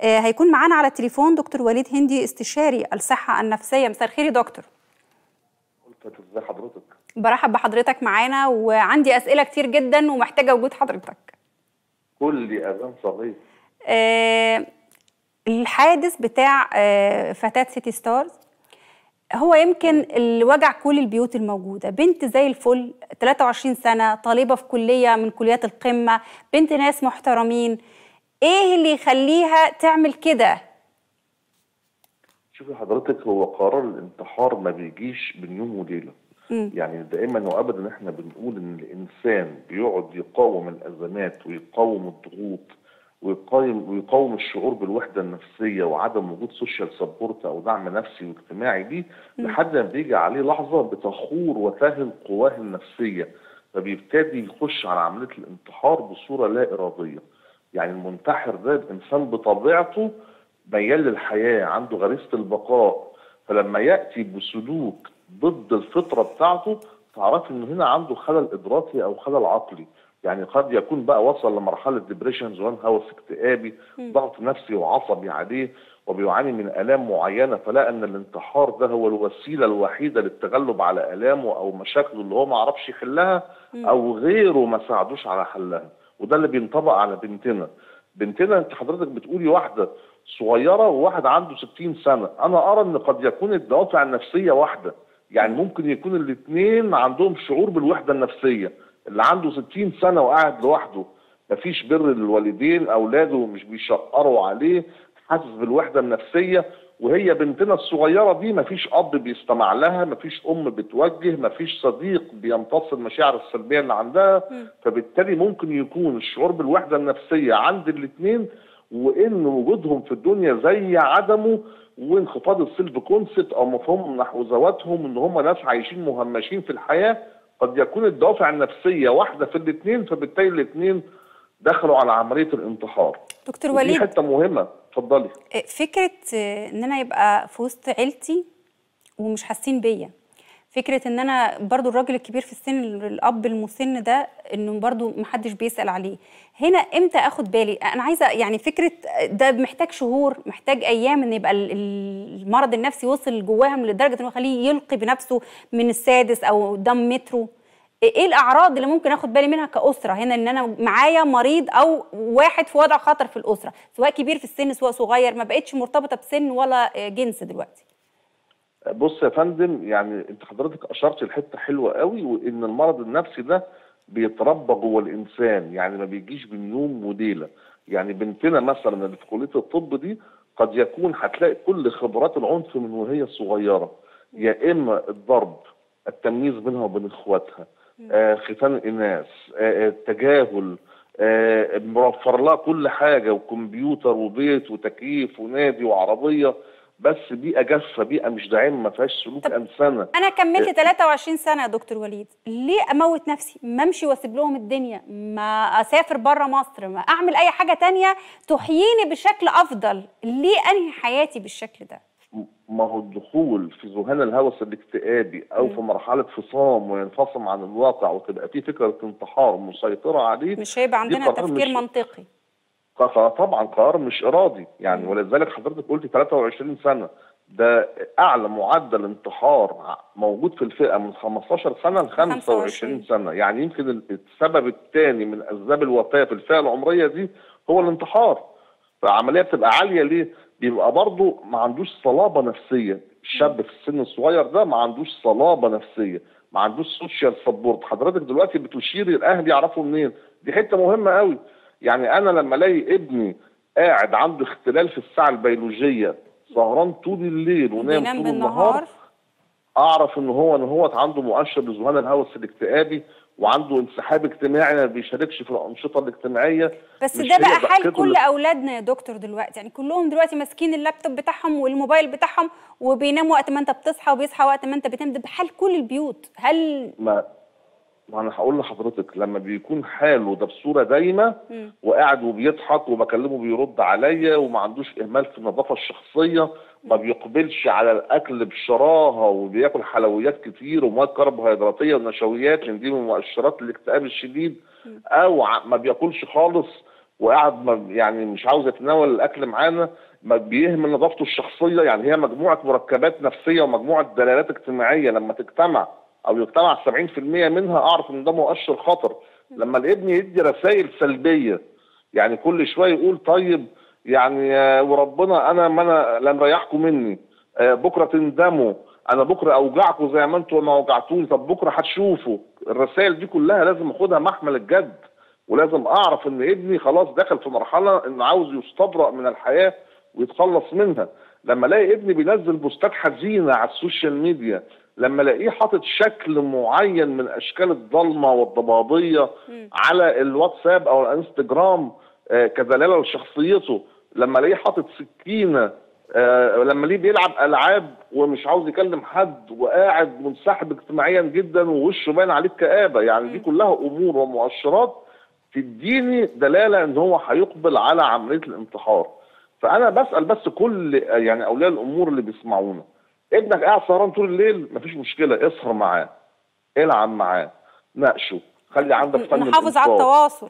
آه، هيكون معانا على التليفون دكتور وليد هندي استشاري الصحه النفسيه مساء الخير يا دكتور قلت ازاي حضرتك برحب بحضرتك معانا وعندي اسئله كتير جدا ومحتاجه وجود حضرتك كل اذان صغير آه، الحادث بتاع آه، فتاة سيتي ستارز هو يمكن اللي وجع كل البيوت الموجودة بنت زي الفل 23 سنة طالبة في كلية من كليات القمة بنت ناس محترمين ايه اللي يخليها تعمل كده شوفي حضرتك هو قرار الانتحار ما بيجيش من يوم وليله مم. يعني دائما وابدا احنا بنقول ان الانسان بيقعد يقاوم الازمات ويقاوم الضغوط ويقاوم ويقاوم الشعور بالوحده النفسيه وعدم وجود سوشيال سبورت او دعم نفسي واجتماعي دي لحد ما بيجي عليه لحظه بتخور وتهل قواه النفسيه فبيبتدي يخش على عمليه الانتحار بصوره لا اراديه يعني المنتحر ده الانسان بطبيعته ميال للحياه عنده غريزه البقاء فلما ياتي بسلوك ضد الفطره بتاعته تعرفي ان هنا عنده خلل ادراكي او خلل عقلي يعني قد يكون بقى وصل لمرحله ديبريشن زوان هوس اكتئابي ضغط نفسي وعصبي عليه وبيعاني من الام معينه فلا ان الانتحار ده هو الوسيله الوحيده للتغلب على الامه او مشاكله اللي هو ما عرفش يحلها او غيره ما ساعدوش على حلها وده اللي بينطبق على بنتنا بنتنا انت حضرتك بتقولي واحده صغيره وواحد عنده 60 سنه انا ارى ان قد يكون الدوافع النفسيه واحده يعني ممكن يكون الاثنين عندهم شعور بالوحده النفسيه اللي عنده 60 سنه وقاعد لوحده مفيش بر للوالدين اولاده مش بيشقروا عليه حاسس بالوحده النفسيه وهي بنتنا الصغيره دي مفيش اب بيستمع لها مفيش ام بتوجه مفيش صديق بيمتص المشاعر السلبيه اللي عندها فبالتالي ممكن يكون الشعور بالوحده النفسيه عند الاثنين وان وجودهم في الدنيا زي عدمه وانخفاض السيلف كونسبت او مفهوم نحو ذواتهم ان هم ناس عايشين مهمشين في الحياه قد يكون الدوافع النفسيه واحده في الاثنين فبالتالي الاثنين دخلوا على عمليه الانتحار دكتور ودي وليد حته مهمه اتفضلي آه، فكرة آه، ان انا يبقى في وسط عيلتي ومش حاسين بيا فكرة ان انا برضو الراجل الكبير في السن الاب المسن ده انه برضو محدش بيسأل عليه هنا امتى اخد بالي انا عايزة يعني فكرة ده محتاج شهور محتاج ايام ان يبقى ال- ال- المرض النفسي وصل جواهم لدرجة انه يخليه يلقي بنفسه من السادس او قدام مترو ايه الاعراض اللي ممكن اخد بالي منها كاسره هنا ان انا معايا مريض او واحد في وضع خطر في الاسره سواء كبير في السن سواء صغير ما بقتش مرتبطه بسن ولا جنس دلوقتي بص يا فندم يعني انت حضرتك اشرت لحته حلوه قوي وان المرض النفسي ده بيتربى جوه الانسان يعني ما بيجيش من يوم وليله يعني بنتنا مثلا اللي في كليه الطب دي قد يكون هتلاقي كل خبرات العنف من وهي صغيره يا اما الضرب التمييز بينها وبين اخواتها آه ختان الاناث آه التجاهل آه موفر لها كل حاجه وكمبيوتر وبيت وتكييف ونادي وعربيه بس بيئه جافه بيئه مش داعمه ما فيهاش سلوك طب انسانه انا كملت 23 سنه يا دكتور وليد ليه اموت نفسي ما امشي واسيب لهم الدنيا ما اسافر بره مصر ما اعمل اي حاجه تانية تحييني بشكل افضل ليه انهي حياتي بالشكل ده ما هو الدخول في ذهان الهوس الاكتئابي او في مرحله فصام وينفصم عن الواقع وتبقى في فكره انتحار مسيطره عليه مش هيبقى دي عندنا قرار تفكير مش- منطقي ق- طبعا قرار مش ارادي يعني ولذلك حضرتك قلت 23 سنه ده اعلى معدل انتحار ع- موجود في الفئه من 15 سنه ل 25 سنه يعني يمكن ال- السبب الثاني من اسباب الوفاه في الفئه العمريه دي هو الانتحار فعمليه بتبقى عاليه ليه؟ بيبقى برضه ما عندوش صلابه نفسيه الشاب في السن الصغير ده ما عندوش صلابه نفسيه ما عندوش سوشيال سبورت حضرتك دلوقتي بتشيري الاهل يعرفوا منين دي حته مهمه قوي يعني انا لما الاقي ابني قاعد عنده اختلال في الساعه البيولوجيه سهران طول الليل ونام بينام طول بالنهار النهار اعرف ان هو ان هو عنده مؤشر لذهان الهوس الاكتئابي وعنده انسحاب اجتماعي ما بيشاركش في الانشطه الاجتماعيه بس مش ده هي بقى حال ضحكته كل اللي- اولادنا يا دكتور دلوقتي يعني كلهم دلوقتي ماسكين اللابتوب بتاعهم والموبايل بتاعهم وبيناموا وقت ما انت بتصحى وبيصحى وقت ما انت بتنام ده بحال كل البيوت هل ما ما انا هقول لحضرتك لما بيكون حاله ده بصوره دايمه وقاعد وبيضحك وبكلمه بيرد عليا وما عندوش اهمال في النظافه الشخصيه ما بيقبلش على الاكل بشراهه وبياكل حلويات كتير ومواد كربوهيدراتيه ونشويات لان دي من مؤشرات الاكتئاب الشديد او ع- ما بياكلش خالص وقاعد ما- يعني مش عاوز يتناول الاكل معانا ما بيهمل نظافته الشخصيه يعني هي مجموعه مركبات نفسيه ومجموعه دلالات اجتماعيه لما تجتمع او يجتمع 70% منها اعرف ان ده مؤشر خطر لما الابن يدي رسائل سلبيه يعني كل شويه يقول طيب يعني آه، وربنا انا ما انا لا مريحكم مني آه، بكره تندموا انا بكره اوجعكم زي ما انتم ما وجعتوني طب بكره هتشوفوا الرسائل دي كلها لازم اخدها محمل الجد ولازم اعرف ان ابني خلاص دخل في مرحله انه عاوز يستبرأ من الحياه ويتخلص منها لما الاقي ابني بينزل بوستات حزينه على السوشيال ميديا لما الاقيه حاطط شكل معين من اشكال الضلمه والضبابيه على الواتساب او الانستجرام آه، كدلاله لشخصيته لما الاقيه حاطط سكينه آه، لما ليه بيلعب العاب ومش عاوز يكلم حد وقاعد منسحب اجتماعيا جدا ووشه باين عليه الكآبه يعني دي كلها امور ومؤشرات تديني دلاله ان هو هيقبل على عمليه الانتحار فانا بسال بس كل يعني اولياء الامور اللي بيسمعونا ابنك قاعد سهران طول الليل مفيش مشكله اسهر معاه العب معاه ناقشه خلي عندك فن نحافظ على الإنصات. التواصل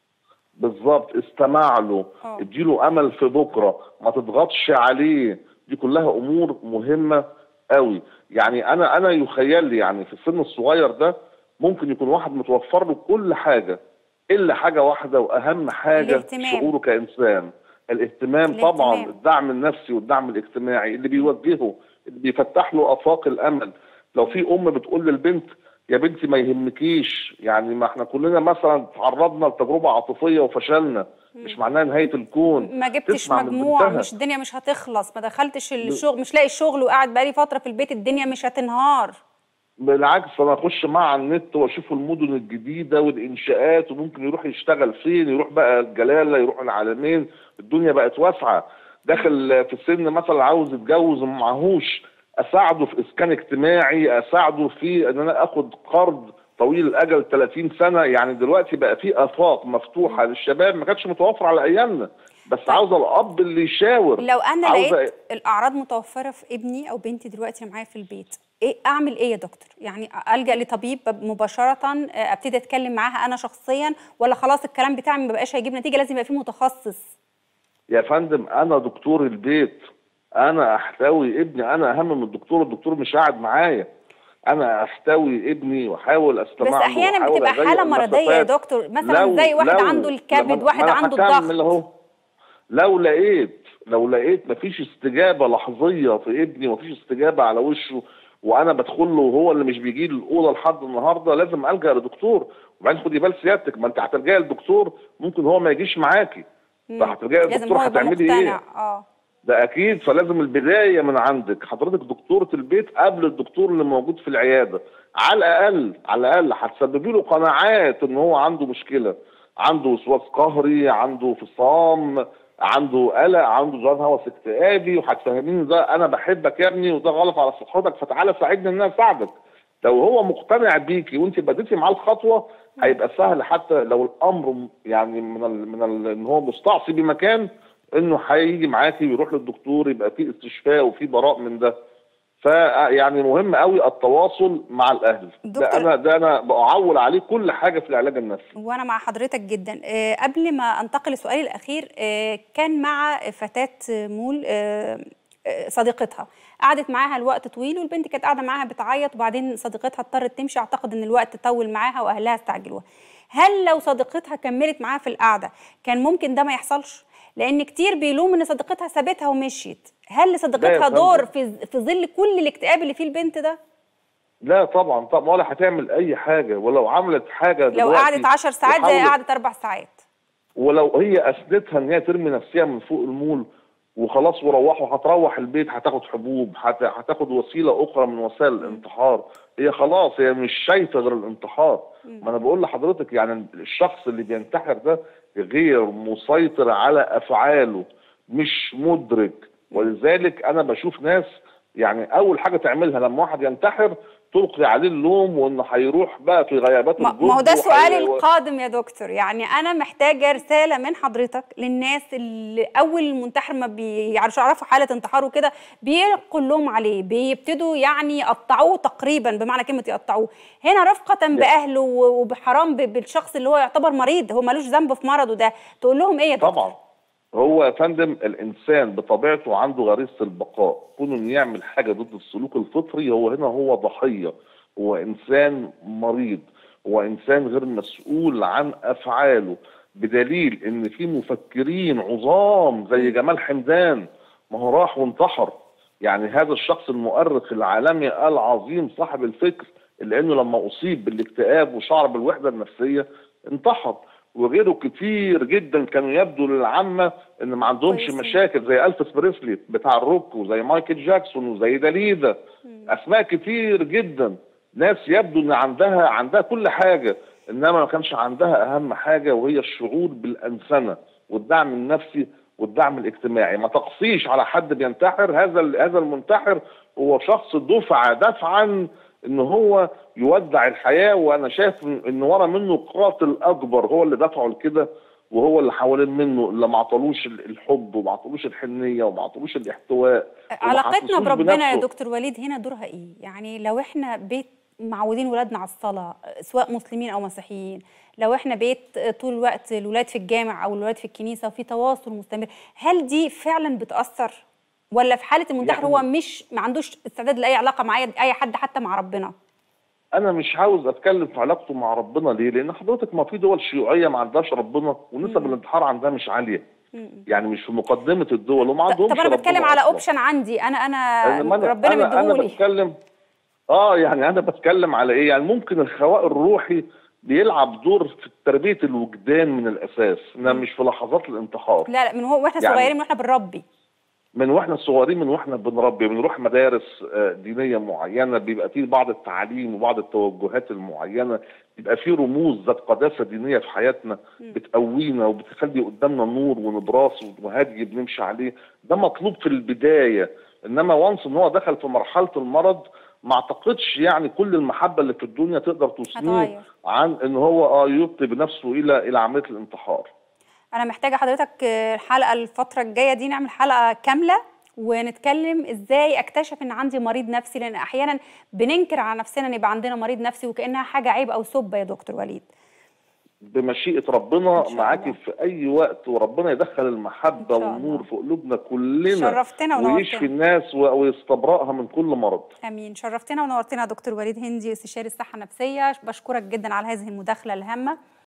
بالظبط استمع له آه. اديله امل في بكره ما تضغطش عليه دي كلها امور مهمه قوي يعني انا انا يخيل لي يعني في السن الصغير ده ممكن يكون واحد متوفر له كل حاجه الا حاجه واحده واهم حاجه الاهتمام. شعوره كانسان الاهتمام طبعا الاهتمام. الدعم النفسي والدعم الاجتماعي اللي بيوجهه اللي بيفتح له افاق الامل لو في ام بتقول للبنت يا بنتي ما يهمكيش يعني ما احنا كلنا مثلا تعرضنا لتجربه عاطفيه وفشلنا مش معناها نهايه الكون ما جبتش تسمع من مجموع بنتها. مش الدنيا مش هتخلص ما دخلتش الشغل مش لاقي الشغل وقاعد بقالي فتره في البيت الدنيا مش هتنهار بالعكس انا اخش معاه على النت واشوف المدن الجديده والانشاءات وممكن يروح يشتغل فين يروح بقى الجلاله يروح العالمين الدنيا بقت واسعه داخل في السن مثلا عاوز يتجوز وما معهوش اساعده في اسكان اجتماعي اساعده في ان انا اخد قرض طويل الاجل 30 سنه يعني دلوقتي بقى في افاق مفتوحه للشباب ما كانتش متوفره على ايامنا بس عاوزه الاب اللي يشاور لو انا عاوزة لقيت الاعراض متوفره في ابني او بنتي دلوقتي اللي معايا في البيت ايه اعمل ايه يا دكتور يعني الجا لطبيب مباشره آه، ابتدي اتكلم معاها انا شخصيا ولا خلاص الكلام بتاعي ما بقاش هيجيب نتيجه لازم يبقى فيه متخصص يا فندم انا دكتور البيت انا احتوي ابني انا اهم من الدكتور الدكتور مش قاعد معايا انا احتوي ابني واحاول استمع بس له احيانا وأحاول بتبقى أضيق حاله مرضيه يا المسافات. دكتور مثلا لو- زي واحد لو- عنده الكبد لما- واحد ما أنا عنده هكمل الضغط اهو لو لقيت لو لقيت مفيش استجابه لحظيه في ابني ومفيش استجابه على وشه وانا بدخل له وهو اللي مش بيجي لي الاوضه لحد النهارده لازم الجا لدكتور وبعدين خدي بال سيادتك ما انت هتلجئي للدكتور ممكن هو ما يجيش معاكي فهتلجئي لازم للدكتور هو يبقى هتعملي ايه؟ مقتنع اه ده اكيد فلازم البدايه من عندك حضرتك دكتوره البيت قبل الدكتور اللي موجود في العياده على الاقل على الاقل هتسببي له قناعات ان هو عنده مشكله عنده وسواس قهري عنده فصام عنده قلق عنده ذهان هوس اكتئابي وهتفهميني ده انا بحبك يا ابني وده غلط على صحتك فتعالى ساعدني ان انا اساعدك لو هو مقتنع بيكي وانت بديتي معاه الخطوه هيبقى سهل حتى لو الامر يعني من ال من ال ان هو مستعصي بمكان انه هيجي معاكي ويروح للدكتور يبقى في استشفاء وفي براء من ده فيعني مهم قوي التواصل مع الاهل ده دكتور- انا ده انا بعول عليه كل حاجه في العلاج النفسي وانا مع حضرتك جدا آه، قبل ما انتقل لسؤالي الاخير آه، كان مع فتاه مول آه، آه، صديقتها قعدت معاها الوقت طويل والبنت كانت قاعده معاها بتعيط وبعدين صديقتها اضطرت تمشي اعتقد ان الوقت طول معاها واهلها استعجلوها هل لو صديقتها كملت معاها في القعده كان ممكن ده ما يحصلش لان كتير بيلوم ان صديقتها سابتها ومشيت هل لصديقتها فندم. دور في في ظل كل الاكتئاب اللي فيه البنت ده لا طبعا طبعا ولا هتعمل اي حاجه ولو عملت حاجه لو دلوقتي قعدت 10 ساعات زي وحاولت- قعدت اربع ساعات ولو هي اثبتها ان هي ترمي نفسها من فوق المول وخلاص وروحوا هتروح البيت هتاخد حبوب هت- هتاخد وسيله اخرى من وسائل الانتحار هي خلاص هي مش شايفه غير الانتحار ما انا بقول لحضرتك يعني الشخص اللي بينتحر ده غير مسيطر على افعاله مش مدرك ولذلك انا بشوف ناس يعني اول حاجه تعملها لما واحد ينتحر تلقي عليه اللوم وان هيروح بقى في غيابات ما الجب ما هو ده وهي- سؤالي القادم يا دكتور يعني انا محتاجه رساله من حضرتك للناس اللي اول المنتحر ما بيعرفوا يعرفوا حاله انتحار وكده بيلقوا اللوم عليه بيبتدوا يعني يقطعوه تقريبا بمعنى كلمه يقطعوه هنا رفقه باهله و- وبحرام ب- بالشخص اللي هو يعتبر مريض هو ملوش ذنب في مرضه ده تقول لهم ايه يا دكتور طبعا هو يا فندم الانسان بطبيعته عنده غريزه البقاء كونه انه يعمل حاجه ضد السلوك الفطري هو هنا هو ضحيه هو انسان مريض هو انسان غير مسؤول عن افعاله بدليل ان في مفكرين عظام زي جمال حمدان ما هو راح وانتحر يعني هذا الشخص المؤرخ العالمي العظيم صاحب الفكر اللي انه لما اصيب بالاكتئاب وشعر بالوحده النفسيه انتحر وغيره كتير جدا كانوا يبدو للعامه ان ما عندهمش كويسين. مشاكل زي الفيس بريسلي بتاع الروك وزي مايكل جاكسون وزي داليدا اسماء كتير جدا ناس يبدو ان عندها عندها كل حاجه انما ما كانش عندها اهم حاجه وهي الشعور بالانسنه والدعم النفسي والدعم الاجتماعي ما تقصيش على حد بينتحر هذا ال- هذا المنتحر هو شخص دفع دفعا ان هو يودع الحياه وانا شايف إن- ان ورا منه قاتل اكبر هو اللي دفعه لكده وهو اللي حوالين منه اللي ما عطلوش ال- الحب وما عطلوش الحنيه وما عطلوش الاحتواء وما علاقتنا حسسوش بربنا يا بنفسه. دكتور وليد هنا دورها ايه؟ يعني لو احنا بيت معودين ولادنا على الصلاة سواء مسلمين أو مسيحيين لو احنا بيت طول الوقت الولاد في الجامع أو الولاد في الكنيسة وفي تواصل مستمر هل دي فعلا بتأثر؟ ولا في حالة المنتحر يعني- هو مش ما عندوش استعداد لأي علاقة مع أي أي حد حتى مع ربنا؟ انا مش عاوز اتكلم في علاقته مع ربنا ليه لان حضرتك ما في دول شيوعيه ما عندهاش ربنا ونسب الانتحار عندها مش عاليه يعني مش في مقدمه الدول وما عندهمش طب أنا ربنا بتكلم على أصلاً. اوبشن عندي أنا أنا أنا- أنا ربنا أنا, أنا مديهولي بتكلم اه يعني انا بتكلم على ايه يعني ممكن الخواء الروحي بيلعب دور في تربيه الوجدان من الاساس انما مش في لحظات الانتحار لا لا من هو واحنا يعني- صغيرين واحنا بنربي من واحنا صغيرين من واحنا بنربي بنروح مدارس آه، دينيه معينه بيبقى فيه بعض التعاليم وبعض التوجهات المعينه بيبقى فيه رموز ذات قداسه دينيه في حياتنا بتقوينا وبتخلي قدامنا نور ونبراس وهادي بنمشي عليه ده مطلوب في البدايه انما وانس ان هو دخل في مرحله المرض ما اعتقدش يعني كل المحبه اللي في الدنيا تقدر توصله هتغير. عن ان هو اه يبطي بنفسه الى الى عمليه الانتحار انا محتاجه حضرتك آه، الحلقه الفتره الجايه دي نعمل حلقه كامله ونتكلم ازاي اكتشف ان عندي مريض نفسي لان احيانا بننكر على نفسنا ان يبقى عندنا مريض نفسي وكانها حاجه عيب او سبه يا دكتور وليد بمشيئة ربنا إن شاء معاكي الله. في أي وقت وربنا يدخل المحبة إن شاء والنور الله. في قلوبنا كلنا شرفتنا ونورتنا. ويشفي الناس و- ويستبرأها من كل مرض امين شرفتنا ونورتنا يا دكتور وليد هندي استشاري الصحه النفسيه بشكرك جدا على هذه المداخله الهامه